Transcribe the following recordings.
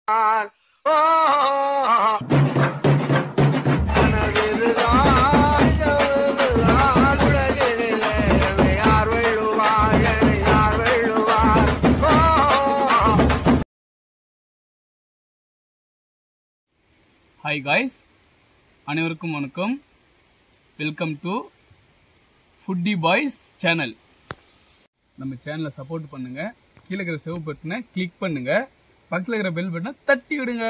Hi guys அனைவருக்கும் வணக்கம் welcome to foodie boys channel நம்ம சேனலை சப்போர்ட் பண்ணுங்க கீழே இருக்கிற செவ் பட்டனை கிளிக் பண்ணுங்க பக்கத்தில் இருக்கிற பெல் பட்டனை தட்டி விடுங்க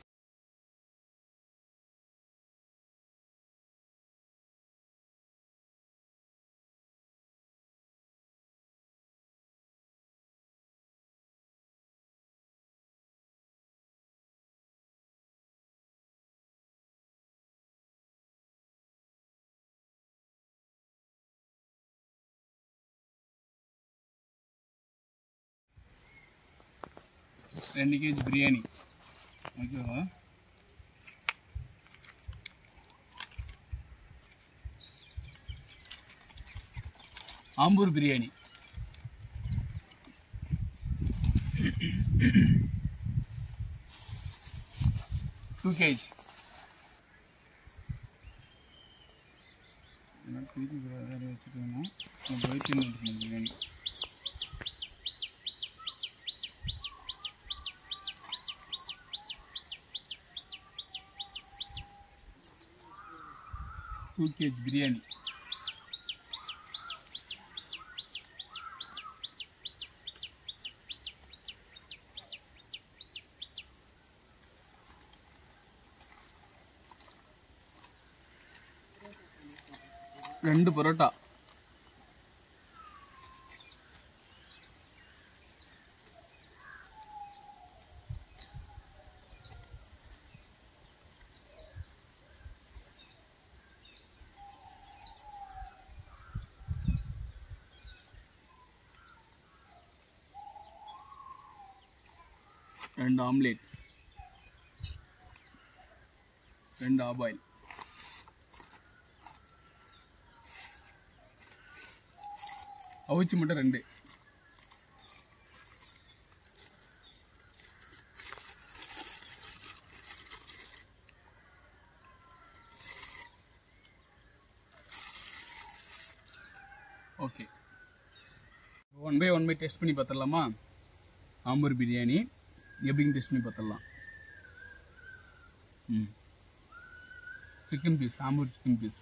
ரெண்டு கேஜி பிரியாணி ஓகேவா ஆம்பூர் பிரியாணி டூ கேஜ் வச்சுட்டு பிரியாணி டூ கேஜ் பிரியாணி ரெண்டு பரோட்டா ரெண்டு ஆம்லேட் ரெண்டு ஆபாயில் அவிச்சு மட்டும் ரெண்டு okay one by one by taste பண்ணி பார்த்துடலாமா ஆம்பூர் பிரியாணி எப்படின்னு டெஸ்ட் பண்ணி பார்த்துடலாம் ம் chicken piece Ambur chicken piece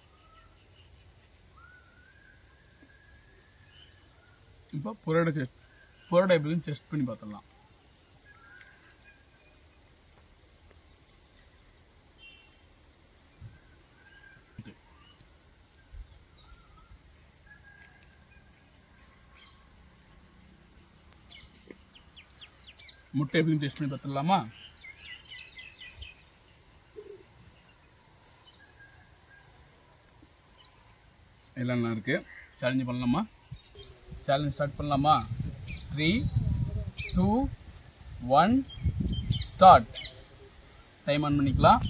இப்போ புரோட்டா செஸ்ட் புரோட்டா எப்படின்னு டெஸ்ட் பண்ணி பார்த்துடலாம் Okay. முட்டை எப்படின்னு டெஸ்ட் பண்ணி பார்த்துடலாமா எல்லாம் நல்லா இருக்கு சேலஞ்சு பண்ணலாமா சேலஞ்ச் ஸ்டார்ட் பண்ணலாமா three two one start time on பண்ணிக்கலாம்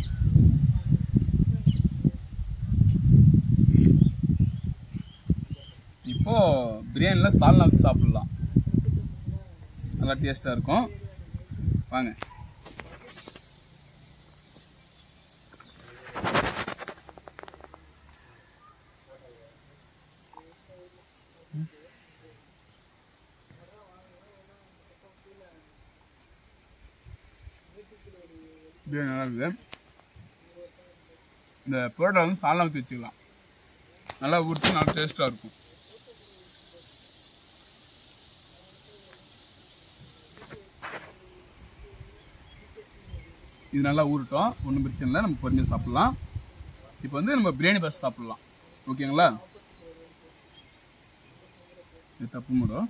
இப்போ பிரியாணியில் சால்னா வச்சு சாப்பிடலாம் நல்லா டேஸ்ட்டாக இருக்கும் வாங்க பிரியாணி நல்லா இருக்குது இந்த புரோட்டா வந்து சால்னா ஊற்றி வச்சுக்கலாம் நல்லா ஊற்றி நல்லா டேஸ்ட்டாக இருக்கும் இது நல்லா ஊறட்டும் ஒன்றும் பிரச்சனை இல்லை நம்ம பொறுமையாக சாப்பிட்லாம் இப்போ வந்து நம்ம பிரியாணி ஃபஸ்ட் சாப்பிட்லாம் ஓகேங்களா இது தப்பு மூடும்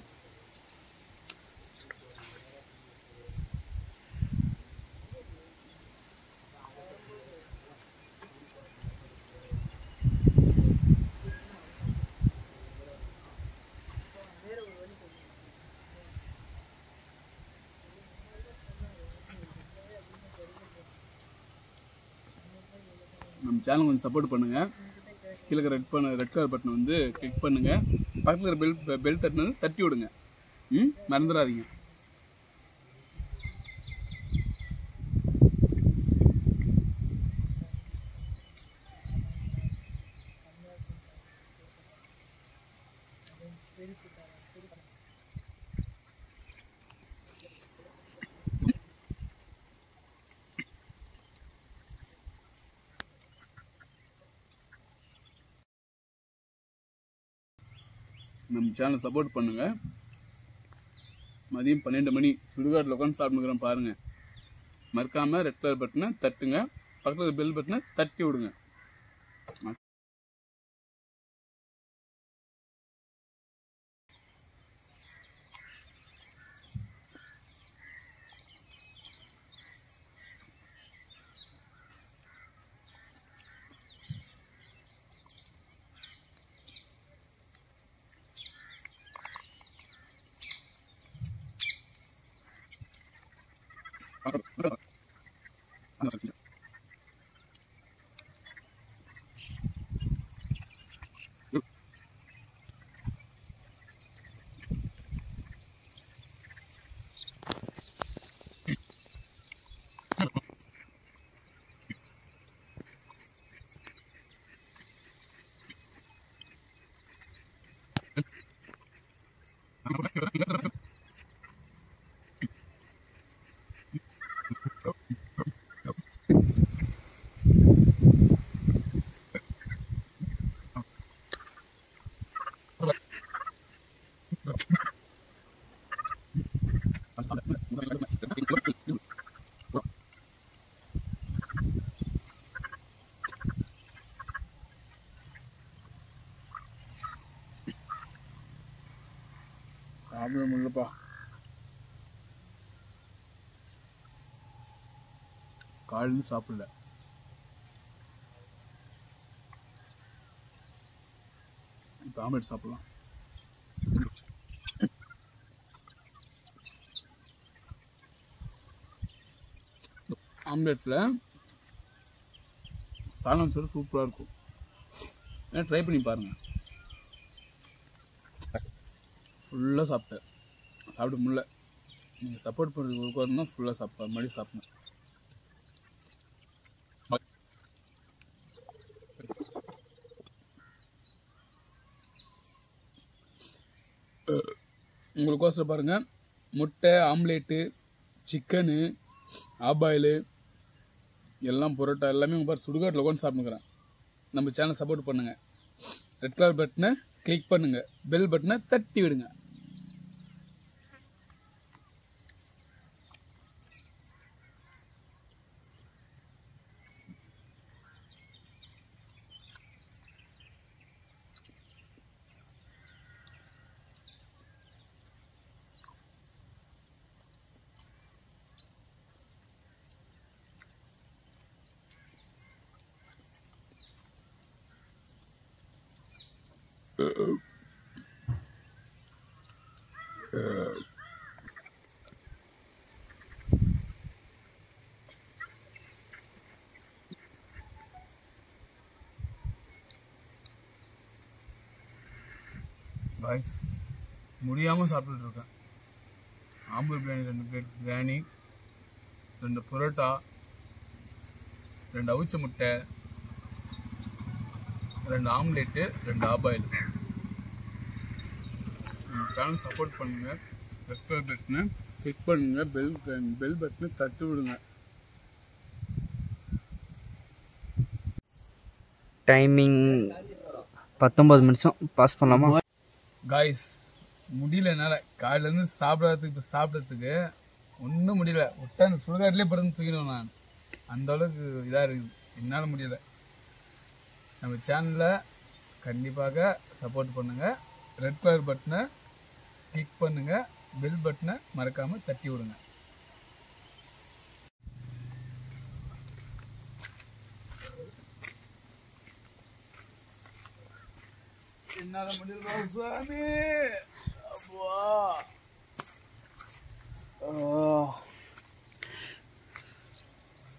நம்ம சேனல் கொஞ்சம் சப்போர்ட் பண்ணுங்க கீழே இருக்கிற ரெட் பண்ண ரெட் கலர் பட்டன் வந்து கிளிக் பண்ணுங்க பக்கத்தில் இருக்கிற பெல் பெல் தட்டினு தட்டி விடுங்க ம் மறந்துடாதீங்க நம்ம சேனலை சப்போர்ட் பண்ணுங்க மதியம் பன்னெண்டு மணி சுடுகாட்டில் உட்காந்து சாப்பிட்டுக்கிறோம் பாருங்க மறக்காம ரெட் கலர் பட்டனை தட்டுங்க பக்கத்தில் பெல் பட்டனை தட்டி விடுங்க சாப்பிட முடியலப்பா காலையிலும் சாப்பிடல இப்போ ஆம்லெட் சாப்பிடலாம் ஆம்லெட்டில் சாலம் சோறு சூப்பராக இருக்கும் ஏன்னா ட்ரை பண்ணி பாருங்கள் ஃபுல்லாக சாப்பிட்டேன் சாப்பிட முடியல நீங்கள் சப்போர்ட் பண்ணுறது உட்காரணும்னா ஃபுல்லாக சாப்பிட்டேன் மறுபடியும் சாப்பிடணும் உங்களுக்கோசரம் பாருங்கள் முட்டை ஆம்லேட்டு சிக்கனு ஆபாயிலு எல்லாம் பரோட்டா எல்லாமே உங்கள் பாரு சுடுகாட்டில் உட்காந்து சாப்பிட்டுக்கிறேன் நம்ம சேனல் சப்போர்ட் பண்ணுங்கள் ரெட் கலர் பட்டனை கிளிக் பண்ணுங்கள் பெல் பட்டனை தட்டி விடுங்க பாய்ஸ் முடியாமல் சாப்பிட்டுட்டு இருக்கேன் ஆம்பூர் பிரியாணி ரெண்டு பிளேட் பிரியாணி ரெண்டு பரோட்டா ரெண்டு அவிச்ச முட்டை ரெண்டு ஆம்லேட்டு ரெண்டு ஆபாயில் சேனல் சப்போர்ட் பண்ணுங்கள் ரெட் கலர் பட்டனை கிளிக் பண்ணுங்கள் பெல் பெல் பட்டனை தட்டு விடுங்க டைமிங் பத்தொம்பது நிமிஷம் பாஸ் பண்ணலாமா காய்ஸ் முடியல என்னால் காலையிலேருந்து சாப்பிடாததுக்கு இப்போ சாப்பிட்றதுக்கு ஒன்றும் முடியல விட்டா அந்த சுடுகாட்டிலே பிறந்து தூக்கிடுவேன் நான் அந்த அளவுக்கு இதாக இருக்குது என்னால் முடியல நம்ம சேனலில் கண்டிப்பாக சப்போர்ட் பண்ணுங்கள் ரெட் கலர் பட்டனை கிளிக் பண்ணுங்கள் பெல் பட்டனை மறக்காமல் தட்டி விடுங்க என்னால முடியல சாமி அப்பா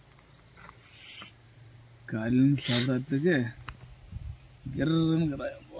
காலையில் சாப்பிட்றதுக்கு எர்றன்னு கிடையாது